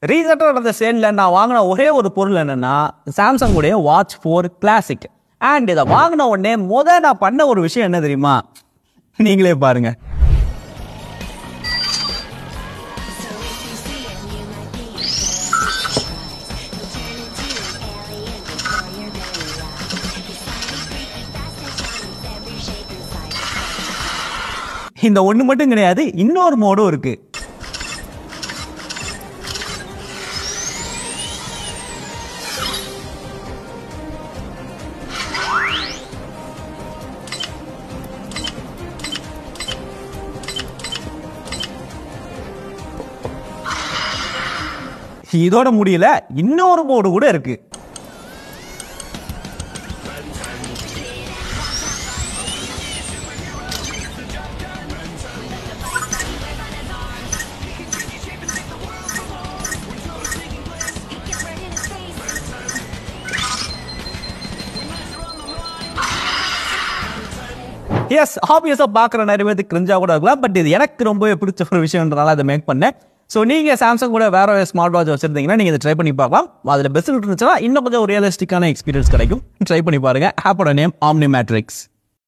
ரீசெண்டாக நடந்த சேலில் நான் வாங்கின ஒரே ஒரு பொருள் என்னன்னா சாம்சங் உடைய வாட்ச் ஃபோர் கிளாசிக் அண்ட் இதை வாங்கின உடனே முத நான் பண்ண ஒரு விஷயம் என்ன தெரியுமா நீங்களே பாருங்க இந்த ஒன்று மட்டும் கிடையாது இன்னொரு மோடும் இருக்கு இதோட முடியல இன்னொரு மோடு கூட இருக்கு எஸ் ஆப்வியஸாக பார்க்குற நிறைய பேருக்கு கிரிஞ்சா கூட இருக்கலாம் பட் இது எனக்கு ரொம்பவே பிடிச்ச ஒரு விஷயம்ன்றனால அதை மேக் பண்ணேன் ஸோ நீங்கள் சாம்சங் கூட வேற ஒரு ஸ்மார்ட் வாட்ச் வச்சிருந்தீங்கன்னா நீங்கள் இதை ட்ரை பண்ணி பார்க்கலாம் அதில் பெஸ்ட் இருந்துச்சுன்னா இன்னும் கொஞ்சம் ஒரு ரியலிஸ்டிக்கான எக்ஸ்பீரியன்ஸ் கிடைக்கும் ட்ரை பண்ணி பாருங்க ஆப்போட நேம் ஆம்னி மேட்ரிக்ஸ்